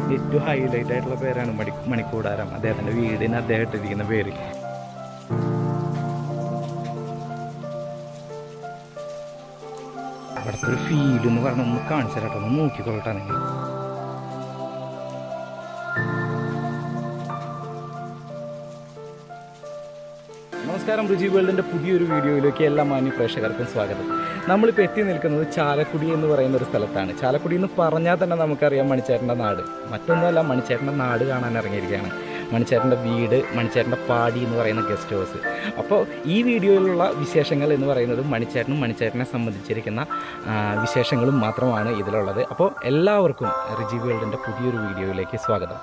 ഏറ്റവും ഹൈലൈറ്റ് ആയിട്ടുള്ള പേരാണ് മണി മണിക്കൂടാരം അദ്ദേഹത്തിൻ്റെ വീടിന് അദ്ദേഹം ഇട്ടിരിക്കുന്ന പേര് അവിടുത്തെ ഒരു ഫീൽ എന്ന് പറഞ്ഞ ഒന്ന് കാണിച്ചു തരാട്ടോ ഒന്ന് നോക്കിക്കൊള്ളട്ടെ നിങ്ങൾ നമസ്കാരം രുചി വേൾഡിൻ്റെ പുതിയൊരു വീഡിയോയിലേക്ക് എല്ലാ മാന്യ പ്രേക്ഷകർക്കും സ്വാഗതം നമ്മളിപ്പോൾ എത്തി നിൽക്കുന്നത് ചാലക്കുടി എന്ന് പറയുന്ന ഒരു സ്ഥലത്താണ് ചാലക്കുടി എന്ന് പറഞ്ഞാൽ തന്നെ നമുക്കറിയാം മണിച്ചേട്ടൻ്റെ നാട് മറ്റൊന്നുമല്ല മണിച്ചേട്ടൻ്റെ നാട് കാണാൻ ഇറങ്ങിയിരിക്കുകയാണ് മണിച്ചേട്ടൻ്റെ വീട് മണിച്ചേട്ടൻ്റെ പാടി എന്ന് പറയുന്ന ഗസ്റ്റ് ഹൗസ് അപ്പോൾ ഈ വീഡിയോയിലുള്ള വിശേഷങ്ങൾ എന്ന് പറയുന്നത് മണിച്ചേട്ടനും മണിച്ചേട്ടനെ സംബന്ധിച്ചിരിക്കുന്ന ആ, വിശേഷങ്ങളും മാത്രമാണ് ഇതിലുള്ളത് അപ്പോൾ എല്ലാവർക്കും റിജി വേൾഡിൻ്റെ പുതിയൊരു വീഡിയോയിലേക്ക് സ്വാഗതം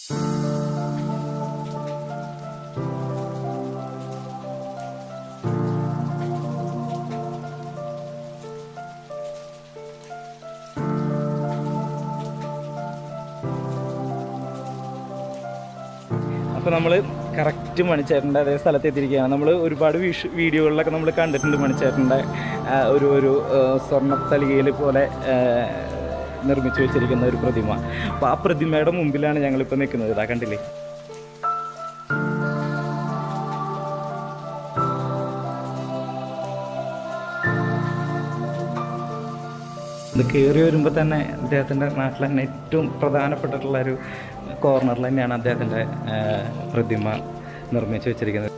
അപ്പോൾ നമ്മൾ കറക്റ്റ് മണിച്ചേട്ടൻ്റെ അതേ സ്ഥലത്ത് എത്തിയിരിക്കുകയാണ് നമ്മൾ ഒരുപാട് വിഷ് വീഡിയോകളിലൊക്കെ നമ്മൾ കണ്ടിട്ടുണ്ട് മണിച്ചേട്ടൻ്റെ ആ, ഒരു ഒരു ആ, സ്വർണ്ണത്തലികയിൽ പോലെ ആ, നിർമ്മിച്ചു വെച്ചിരിക്കുന്ന ഒരു പ്രതിമ അപ്പോൾ ആ പ്രതിമയുടെ മുമ്പിലാണ് ഞങ്ങളിപ്പോൾ നിൽക്കുന്നത് ഇതാ കണ്ടില്ലേ ഇത് കയറി വരുമ്പോൾ തന്നെ അദ്ദേഹത്തിൻ്റെ നാട്ടിൽ തന്നെ ഏറ്റവും പ്രധാനപ്പെട്ടിട്ടുള്ള ഒരു കോർണറിൽ തന്നെയാണ് അദ്ദേഹത്തിൻ്റെ ആ, പ്രതിമ നിർമ്മിച്ചു വെച്ചിരിക്കുന്നത്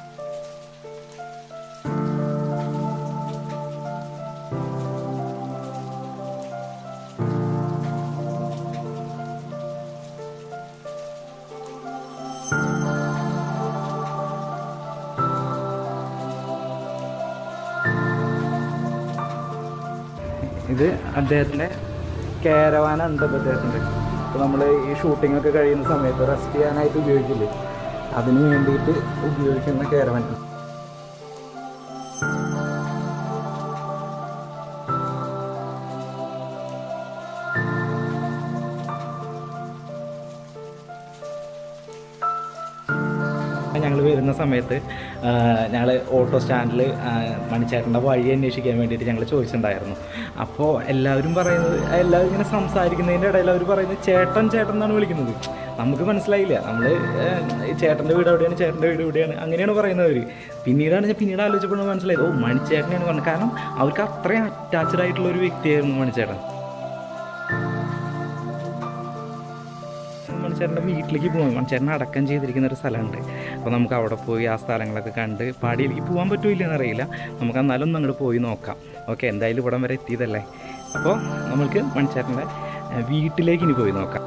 ഇത് അദ്ദേഹത്തിൻ്റെ കാരവാനുണ്ട് ഇപ്പോൾ അദ്ദേഹത്തിൻ്റെ ഇപ്പോൾ നമ്മൾ ഈ ഷൂട്ടിംഗ് ഒക്കെ കഴിയുന്ന സമയത്ത് റെസ്റ്റ് ചെയ്യാനായിട്ട് ഉപയോഗിക്കില്ലേ അതിന് വേണ്ടിയിട്ട് ഉപയോഗിക്കുന്ന കാരവൻ ഞങ്ങൾ വരുന്ന സമയത്ത് ഞങ്ങൾ ഓട്ടോ സ്റ്റാൻഡിൽ മണിച്ചേട്ടൻ്റെ വഴി അന്വേഷിക്കാൻ വേണ്ടിയിട്ട് ഞങ്ങൾ ചോദിച്ചിട്ടുണ്ടായിരുന്നു അപ്പോൾ എല്ലാവരും പറയുന്നത് എല്ലാവരും ഇങ്ങനെ സംസാരിക്കുന്നതിൻ്റെ ഇടയിൽ അവർ പറയുന്നത് ചേട്ടൻ ചേട്ടൻ എന്നാണ് വിളിക്കുന്നത് നമുക്ക് മനസ്സിലായില്ല നമ്മൾ ചേട്ടൻ്റെ വീട് എവിടെയാണ് ചേട്ടൻ്റെ വീട് എവിടെയാണ് അങ്ങനെയാണ് പറയുന്നവർ പിന്നീടാണ് ഞാൻ പിന്നീട് ആലോചിച്ചപ്പോഴാണ് മനസ്സിലായത് ഓ മണിച്ചേട്ടനെയാണ് പറഞ്ഞത് കാരണം അവർക്ക് അത്രയും അറ്റാച്ച്ഡ് ആയിട്ടുള്ള ഒരു വ്യക്തിയായിരുന്നു മണിച്ചേട്ടൻ മണിച്ചേട്ടൻ്റെ വീട്ടിലേക്ക് പോകാം മണിച്ചേട്ടനെ അടക്കം ചെയ്തിരിക്കുന്ന ഒരു സ്ഥലമുണ്ട് അപ്പോൾ നമുക്ക് അവിടെ പോയി ആ സ്ഥലങ്ങളൊക്കെ കണ്ട് പാടിയിലേക്ക് പോകാൻ പറ്റൂല എന്നറിയില്ല നമുക്ക് എന്നാലും ഒന്ന് അങ്ങോട്ട് പോയി നോക്കാം ഓക്കെ എന്തായാലും ഇവിടം വരെ എത്തിയതല്ലേ അപ്പോൾ നമുക്ക് മണിച്ചേട്ടൻ്റെ ഏഹ്, വീട്ടിലേക്ക് ഇനി പോയി നോക്കാം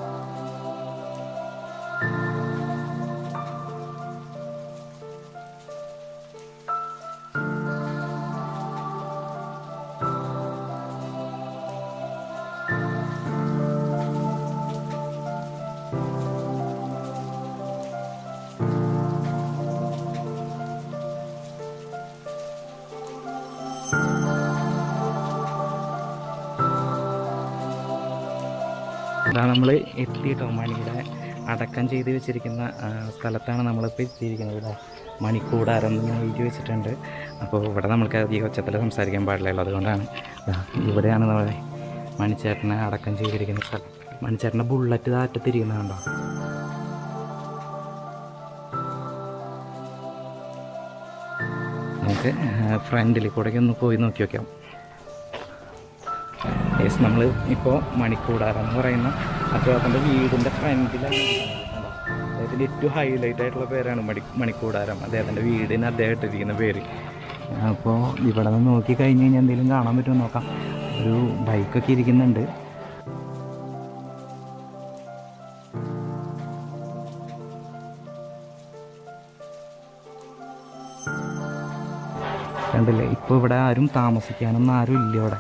ഇതാ നമ്മൾ എത്തിയിട്ടോ മണിയുടെ അടക്കം ചെയ്ത് വെച്ചിരിക്കുന്ന ആ, സ്ഥലത്താണ് നമ്മളിപ്പോൾ എത്തിയിരിക്കുന്നത് ഇവിടെ മണിക്കൂടാരം എന്ന് എഴുതി വെച്ചിട്ടുണ്ട് അപ്പോൾ ഇവിടെ നമ്മൾക്ക് അധികം ഒച്ചത്തിൽ സംസാരിക്കാൻ പാടില്ലല്ലോ അതുകൊണ്ടാണ് ദാ ഇവിടെയാണ് നമ്മളെ മണിച്ചേട്ടനെ അടക്കം ചെയ്തിരിക്കുന്ന സ്ഥലം മണിച്ചേട്ടൻ്റെ ബുള്ളറ്റ് താറ്റത്തിരിക്കുന്നതുണ്ടോ നമുക്ക് ഫ്രണ്ടിൽ കൂടെയൊക്കെ ഒന്ന് പോയി നോക്കി നോക്കാം യെസ് നമ്മൾ ഇപ്പോൾ മണിക്കൂടാരം എന്ന് പറയുന്ന അദ്ദേഹത്തിൻ്റെ വീടിൻ്റെ ഫ്രണ്ടിലാണ് അദ്ദേഹത്തിൻ്റെ ഏറ്റവും ഹൈലൈറ്റ് ആയിട്ടുള്ള പേരാണ് മണി മണിക്കൂടാരം അദ്ദേഹത്തിൻ്റെ വീടിന് അദ്ദേഹം ഇട്ടിരിക്കുന്ന പേര് അപ്പോൾ ഇവിടെ നിന്ന് നോക്കി കഴിഞ്ഞ് കഴിഞ്ഞാൽ എന്തെങ്കിലും കാണാൻ പറ്റുമോ നോക്കാം ഒരു ബൈക്കൊക്കെ ഇരിക്കുന്നുണ്ട് കണ്ടില്ലേ ഇപ്പോൾ ഇവിടെ ആരും താമസിക്കാനൊന്നും ആരും ഇല്ല ഇവിടെ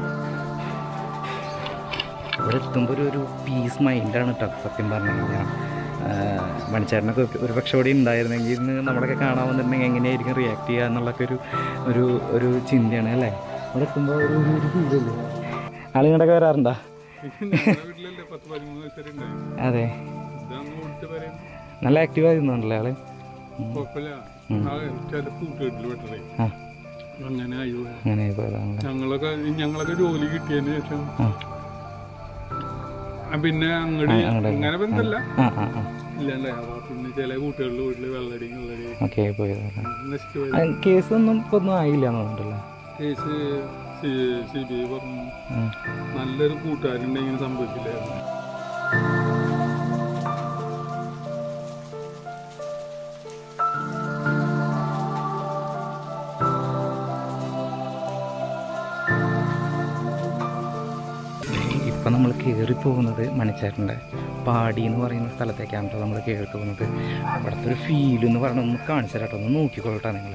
ഇവിടെ എത്തുമ്പോൾ ഒരു ഒരു പീസ് മൈൻഡാണ് കേട്ടോ സത്യം പറഞ്ഞു കഴിഞ്ഞാൽ മണിച്ചേട്ടനൊക്കെ ഒരു പക്ഷെ ഇവിടെ ഉണ്ടായിരുന്നെങ്കിൽ ഇന്ന് നമ്മളൊക്കെ കാണാൻ വന്നിട്ടുണ്ടെങ്കിൽ എങ്ങനെയായിരിക്കും റിയാക്ട് ചെയ്യുക എന്നുള്ളൊക്കെ ഒരു ഒരു ഒരു ചിന്തയാണ് അല്ലേ ഇവിടെ എത്തുമ്പോൾ ഒരു ഒരു ഒരു ഫീലില്ലേ ആളുകളൊക്കെ വരാറുണ്ടോ വീട്ടിലല്ലേ പത്ത് പതിമൂന്ന് വയസ്സരെ ഉണ്ടായി അതെ ഇതാന്ന് ഓടിച്ച പറയുന്നത് നല്ല ആക്റ്റീവ് ആയിരുന്നുണ്ടല്ലേ ആള് കുഴപ്പമില്ല ആ ചില കൂട്ടുകെട്ടിൽ വിട്ടതേ ആ അങ്ങനെ ആയോ അങ്ങനെ പോയതാണല്ലേ ഞങ്ങളൊക്കെ ഞങ്ങളൊക്കെ ജോലി കിട്ടിയതിന് ശേഷം ആ ആ, പിന്നെ അങ്ങോട്ട് ആ, അങ്ങട് അങ്ങനെ ബന്ധമല്ല ആ ആ ആ ഇല്ലാണ്ടായി അപ്പൊ പിന്നെ ചില കൂട്ടുകാരുടെ വീട്ടില് വെള്ളടി വെള്ളടി ഓക്കെ പോയതല്ലേ നശിച്ചു പോയി കേസൊന്നും ഇപ്പൊ ഒന്നും ആയില്ല എന്നുണ്ടല്ലോ കേസ് സി ബി ഐ പറഞ്ഞു ഉം. നല്ലൊരു കൂട്ടുകാരുണ്ടെങ്കിൽ ഇങ്ങനെ സംഭവിക്കില്ലായിരുന്നു ഇപ്പം നമ്മൾ കയറി പോകുന്നത് മണിച്ചേട്ടൻ്റെ പാടി എന്ന് പറയുന്ന സ്ഥലത്തേക്കാണ് കേട്ടോ നമ്മൾ കയറി പോകുന്നത് അവിടുത്തെ ഒരു ഫീൽ എന്ന് പറഞ്ഞാൽ ഒന്ന് കാണിച്ചു തരാം കേട്ടോ ഒന്ന് നോക്കിക്കോളട്ടെ നിങ്ങൾ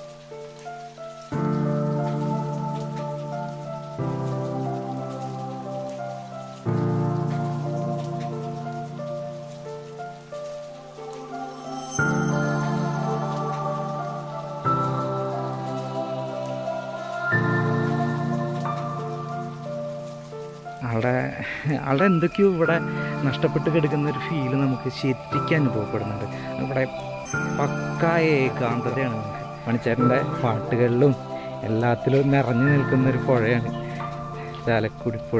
ആളുടെ ആളുടെ എന്തൊക്കെയോ ഇവിടെ നഷ്ടപ്പെട്ട് കിടക്കുന്ന ഒരു ഫീല് നമുക്ക് ശരിക്കും അനുഭവപ്പെടുന്നുണ്ട് ഇവിടെ പക്കായ ഏകാന്തതയാണ് നമുക്ക് മണിച്ചേട്ടൻ്റെ പാട്ടുകളിലും എല്ലാത്തിലും നിറഞ്ഞു നിൽക്കുന്ന ഒരു പുഴയാണ് ചാലക്കുടി പുഴ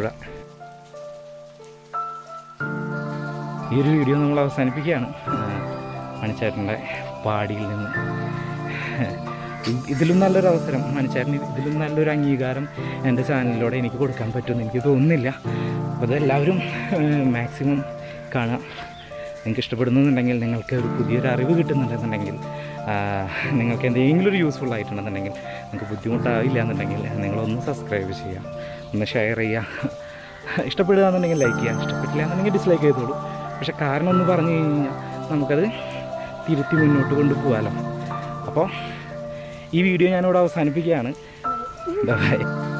ഈ ഒരു വീഡിയോ നമ്മൾ അവസാനിപ്പിക്കുകയാണ് ആ, മണിച്ചേട്ടൻ്റെ പാടിയിൽ നിന്ന് ഇ- ഇതിലും നല്ലൊരു അവസരം മണിച്ചേട്ടന് ഇതിലും നല്ലൊരു അംഗീകാരം എൻ്റെ ചാനലിലൂടെ എനിക്ക് കൊടുക്കാൻ പറ്റുമെന്ന് എനിക്ക് തോന്നുന്നില്ല അപ്പോൾ അതെല്ലാവരും മാക്സിമം കാണാം നിങ്ങൾക്ക് ഇഷ്ടപ്പെടുന്നുണ്ടെങ്കിൽ നിങ്ങൾക്ക് ഒരു പുതിയൊരു അറിവ് കിട്ടുന്നുണ്ടെന്നുണ്ടെങ്കിൽ ആ, നിങ്ങൾക്ക് എന്തെങ്കിലും ഒരു യൂസ്ഫുൾ ആയിട്ടുണ്ടെന്നുണ്ടെങ്കിൽ നിങ്ങൾക്ക് ബുദ്ധിമുട്ടാവില്ല എന്നുണ്ടെങ്കിൽ നിങ്ങളൊന്ന് സബ്സ്ക്രൈബ് ചെയ്യുക ഒന്ന് ഷെയർ ചെയ്യുക ഇഷ്ടപ്പെടുക എന്നുണ്ടെങ്കിൽ ലൈക്ക് ചെയ്യുക ഇഷ്ടപ്പെട്ടില്ല എന്നുണ്ടെങ്കിൽ ഡിസ്ലൈക്ക് ചെയ്തോളൂ പക്ഷെ കാരണം ഒന്ന് പറഞ്ഞു കഴിഞ്ഞാൽ നമുക്കത് തിരുത്തി മുന്നോട്ട് കൊണ്ടുപോകാമല്ലോ അപ്പോൾ ഈ വീഡിയോ ഞാനിവിടെ അവസാനിപ്പിക്കുകയാണ് ബൈ